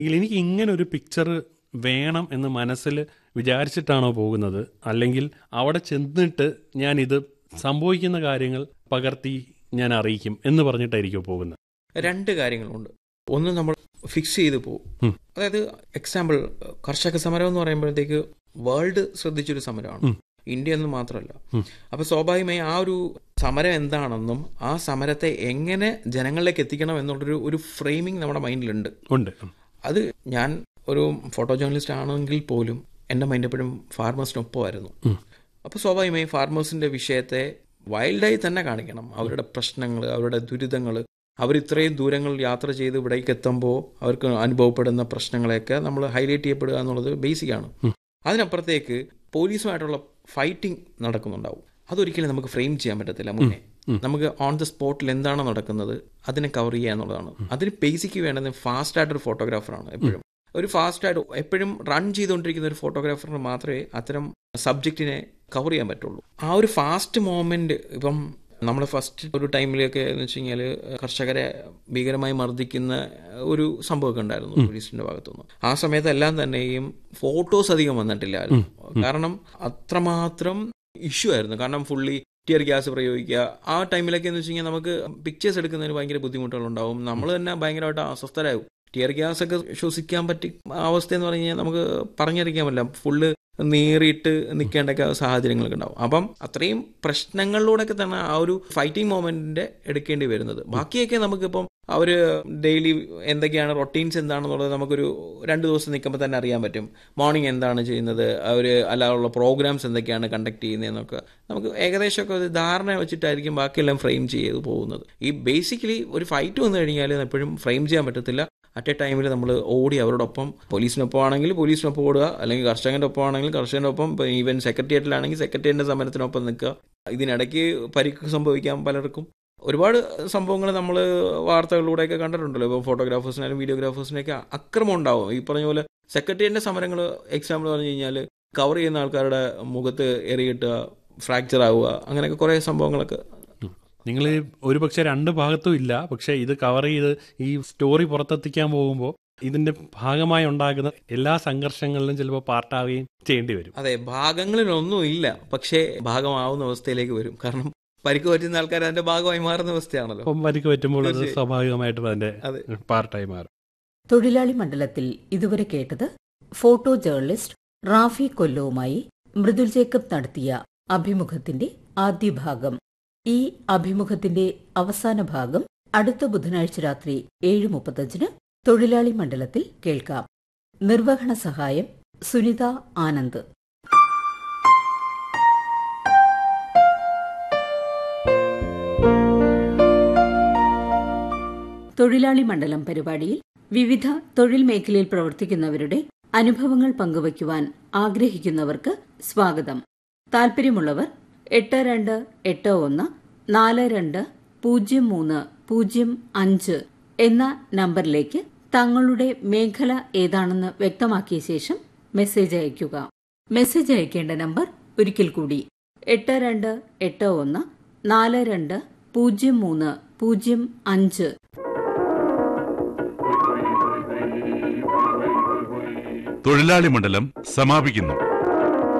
എങ്കിൽ എനിക്ക് ഇങ്ങനെ ഒരു പിക്ചർ വേണം എന്ന് മനസ്സിൽ വിചാരിച്ചിട്ടാണോ പോകുന്നത് അല്ലെങ്കിൽ അവിടെ ചെന്നിട്ട് ഞാൻ ഇത് സംഭവിക്കുന്ന കാര്യങ്ങൾ പകർത്തി ഞാൻ അറിയിക്കും എന്ന് പറഞ്ഞിട്ടായിരിക്കും പോകുന്നത് രണ്ട് കാര്യങ്ങളുണ്ട് ഒന്ന് നമ്മൾ ഫിക്സ് ചെയ്ത് പോകും ഉം. അതായത് എക്സാമ്പിൾ കർഷക സമരം എന്ന് പറയുമ്പോഴത്തേക്ക് വേൾഡ് ശ്രദ്ധിച്ചൊരു സമരമാണ് ഉം. ഇന്ത്യ എന്ന് മാത്രമല്ല ഉം. അപ്പൊ സ്വാഭാവികമായി ആ ഒരു സമരം എന്താണെന്നും ആ സമരത്തെ എങ്ങനെ ജനങ്ങളിലേക്ക് എത്തിക്കണം എന്നുള്ളൊരു ഒരു ഫ്രെയിമിംഗ് നമ്മുടെ മൈൻഡിലുണ്ട് ഉണ്ട് അത് ഞാൻ ഒരു ഫോട്ടോ ജേർണലിസ്റ്റ് ആണെങ്കിൽ പോലും എൻ്റെ മൈൻഡ് എപ്പോഴും ഫാർമേഴ്സിനൊപ്പമായിരുന്നു ഉം. അപ്പോൾ സ്വാഭാവികമായും ഫാർമേഴ്സിന്റെ വിഷയത്തെ വൈൽഡായി തന്നെ കാണിക്കണം അവരുടെ പ്രശ്നങ്ങൾ അവരുടെ ദുരിതങ്ങൾ അവർ ഇത്രയും ദൂരങ്ങൾ യാത്ര ചെയ്ത് ഇവിടേക്ക് എത്തുമ്പോൾ അവർക്ക് അനുഭവപ്പെടുന്ന പ്രശ്നങ്ങളെയൊക്കെ നമ്മൾ ഹൈലൈറ്റ് ചെയ്യപ്പെടുക എന്നുള്ളത് ബേസിക്കാണ് ഉം. അതിനപ്പുറത്തേക്ക് പോലീസുമായിട്ടുള്ള ഫൈറ്റിംഗ് നടക്കുന്നുണ്ടാവും അതൊരിക്കലും നമുക്ക് ഫ്രെയിം ചെയ്യാൻ പറ്റത്തില്ല മുന്നേ ഉം. നമുക്ക് ഓൺ ദ സ്പോട്ടിൽ എന്താണ് നടക്കുന്നത് അതിനെ കവർ ചെയ്യുക എന്നുള്ളതാണ് അതിന് ബേസിക്ക് വേണ്ടത് ഫാസ്റ്റ് ആയിട്ടൊരു ഫോട്ടോഗ്രാഫറാണ് എപ്പോഴും ഒരു ഫാസ്റ്റ് ആയിട്ട് എപ്പോഴും റൺ ചെയ്തുകൊണ്ടിരിക്കുന്ന ഒരു ഫോട്ടോഗ്രാഫറിന് മാത്രമേ അത്തരം സബ്ജക്റ്റിനെ കവർ ചെയ്യാൻ പറ്റുള്ളൂ ആ ഒരു ഫാസ്റ്റ് മോമെന്റ് ഇപ്പം നമ്മൾ ഫസ്റ്റ് ഒരു ടൈമിലൊക്കെ എന്ന് വെച്ച് കഴിഞ്ഞാൽ കർഷകരെ ഭീകരമായി മർദ്ദിക്കുന്ന ഒരു സംഭവമൊക്കെ ഉണ്ടായിരുന്നു പോലീസിന്റെ ഭാഗത്തുനിന്ന് ആ സമയത്തെല്ലാം തന്നെയും ഫോട്ടോസ് അധികം വന്നിട്ടില്ലായിരുന്നു കാരണം അത്രമാത്രം ഇഷ്യൂ ആയിരുന്നു കാരണം ഫുള്ളി ടിയർ ഗ്യാസ് പ്രയോഗിക്കുക ആ ടൈമിലൊക്കെ എന്ന് വെച്ച് കഴിഞ്ഞാൽ നമുക്ക് പിക്ചേഴ്സ് എടുക്കുന്നതിന് ഭയങ്കര ബുദ്ധിമുട്ടുകളുണ്ടാവും നമ്മൾ തന്നെ ഭയങ്കരമായിട്ട് അസ്വസ്ഥരാകും ടിയർ ഗ്യാസ് ഒക്കെ ശ്വസിക്കാൻ പറ്റി അവസ്ഥ എന്ന് പറഞ്ഞു കഴിഞ്ഞാൽ നമുക്ക് പറഞ്ഞറിയിക്കാൻ പറ്റില്ല ഫുള്ള് നീറിയിട്ട് നിൽക്കേണ്ടൊക്കെ സാഹചര്യങ്ങളൊക്കെ ഉണ്ടാവും അപ്പം അത്രയും പ്രശ്നങ്ങളിലൂടെയൊക്കെ തന്നെ ആ ഒരു ഫൈറ്റിംഗ് മൊമെന്റിന്റെ എടുക്കേണ്ടി വരുന്നത് ബാക്കിയൊക്കെ നമുക്കിപ്പം അവര് ഡെയിലി എന്തൊക്കെയാണ് റൊട്ടീൻസ് എന്താണെന്നുള്ളത് നമുക്കൊരു രണ്ട് ദിവസം നിൽക്കുമ്പോൾ തന്നെ അറിയാൻ പറ്റും മോർണിംഗ് എന്താണ് ചെയ്യുന്നത് അവർ അല്ലാതുള്ള പ്രോഗ്രാംസ് എന്തൊക്കെയാണ് കണ്ടക്ട് ചെയ്യുന്നതെന്നൊക്കെ നമുക്ക് ഏകദേശമൊക്കെ ഒരു ധാരണ വെച്ചിട്ടായിരിക്കും ബാക്കിയെല്ലാം ഫ്രെയിം ചെയ്ത് പോകുന്നത് ഈ ബേസിക്കലി ഒരു ഫൈറ്റ് വന്നു കഴിഞ്ഞാൽ എപ്പോഴും ഫ്രെയിം ചെയ്യാൻ പറ്റത്തില്ല അറ്റ് എ ടൈമിൽ നമ്മൾ ഓടി അവരോടൊപ്പം പോലീസിനൊപ്പം ആണെങ്കിൽ പോലീസിനൊപ്പം ഓടുക അല്ലെങ്കിൽ കർഷകന്റെ ഒപ്പം ആണെങ്കിൽ കർഷകന്റെ ഒപ്പം ഈവൻ സെക്രട്ടേറിയറ്റിലാണെങ്കിൽ സെക്രട്ടേറിയറ്റിന്റെ സമരത്തിനൊപ്പം നിൽക്കുക ഇതിനിടയ്ക്ക് പരിക്ക് സംഭവിക്കാം പലർക്കും ഒരുപാട് സംഭവങ്ങൾ നമ്മൾ വാർത്തകളിലൂടെയൊക്കെ കണ്ടിട്ടുണ്ടല്ലോ ഇപ്പോൾ ഫോട്ടോഗ്രാഫേഴ്സിനായാലും വീഡിയോഗ്രാഫേഴ്സിനൊക്കെ അക്രമം ഉണ്ടാവും ഈ പറഞ്ഞ പോലെ സെക്രട്ടേറിയറ്റിന്റെ സമരങ്ങൾ എക്സാമ്പിൾ പറഞ്ഞു കഴിഞ്ഞാൽ കവർ ചെയ്യുന്ന ആൾക്കാരുടെ മുഖത്ത് എറിയിട്ടുക ഫ്രാക്ചർ ആവുക അങ്ങനെയൊക്കെ കുറേ സംഭവങ്ങളൊക്കെ നിങ്ങൾ ഒരു പക്ഷെ രണ്ട് ഭാഗത്തും ഇല്ല പക്ഷെ ഇത് കവർ ചെയ്ത് ഈ സ്റ്റോറി പുറത്തെത്തിക്കാൻ പോകുമ്പോൾ ഇതിന്റെ ഭാഗമായി ഉണ്ടാകുന്ന എല്ലാ സംഘർഷങ്ങളിലും ചിലപ്പോൾ പാർട്ടാവുകയും ചെയ്യേണ്ടി വരും അതെ ഭാഗങ്ങളിലൊന്നും ഇല്ല പക്ഷേ ഭാഗമാവുന്ന അവസ്ഥയിലേക്ക് വരും കാരണം പരിക്ക് പറ്റുന്ന ആൾക്കാർ അതിന്റെ ഭാഗമായി മാറുന്ന അവസ്ഥയാണല്ലോ അപ്പം പരിക്ക് പറ്റുമ്പോൾ അത് തീർച്ചയായും. സ്വാഭാവികമായിട്ടും അതിന്റെ അതെ പാർട്ടായി മാറും തൊഴിലാളി മണ്ഡലത്തിൽ ഇതുവരെ കേട്ടത് ഫോട്ടോ ജേർണലിസ്റ്റ് റാഫി കൊല്ലവുമായി മൃദുൽ ജേക്കബ് നടത്തിയ അഭിമുഖത്തിന്റെ ആദ്യ ഭാഗം ഈ അഭിമുഖത്തിന്റെ അവസാന ഭാഗം അടുത്ത ബുധനാഴ്ച രാത്രി ഏഴ് മുപ്പത്തഞ്ചിന് തൊഴിലാളി മണ്ഡലത്തിൽ കേൾക്കാം നിർവഹണ സഹായം സുനിത ആനന്ദ് തൊഴിലാളി മണ്ഡലം പരിപാടിയിൽ വിവിധ തൊഴിൽ മേഖലയിൽ പ്രവർത്തിക്കുന്നവരുടെ അനുഭവങ്ങൾ പങ്കുവയ്ക്കുവാൻ ആഗ്രഹിക്കുന്നവർക്ക് സ്വാഗതം താൽപ്പര്യമുള്ളവർ എട്ട് രണ്ട് എട്ട് ഒന്ന് നാല് രണ്ട് പൂജ്യം മൂന്ന് പൂജ്യം അഞ്ച് എന്ന നമ്പറിലേക്ക് തങ്ങളുടെ മേഖല ഏതാണെന്ന് വ്യക്തമാക്കിയ ശേഷം മെസ്സേജ് അയയ്ക്കുക മെസ്സേജ് അയക്കേണ്ട നമ്പർ ഒരിക്കൽ കൂടി എട്ട് രണ്ട് എട്ട് ഒന്ന് നാല് രണ്ട് പൂജ്യം മൂന്ന് പൂജ്യം അഞ്ച് തൊഴിലാളി മണ്ഡലം സമാപിക്കുന്നു